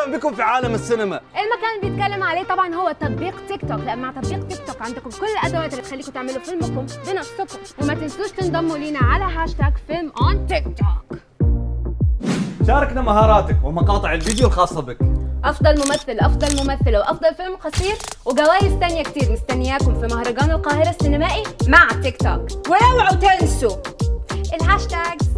اهلا بكم في عالم السينما المكان اللي بيتكلم عليه طبعا هو تطبيق تيك توك لان مع تطبيق تيك توك عندكم كل الادوات اللي تخليكم تعملوا فيلمكم بنفسكم وما تنسوش تنضموا لينا على هاشتاج فيلم اون تيك توك شاركنا مهاراتك ومقاطع الفيديو الخاصة بك افضل ممثل افضل ممثله وافضل فيلم قصير وجوائز تانية كتير مستنياكم في مهرجان القاهرة السينمائي مع تيك توك واوعوا تنسوا الهاشتاجز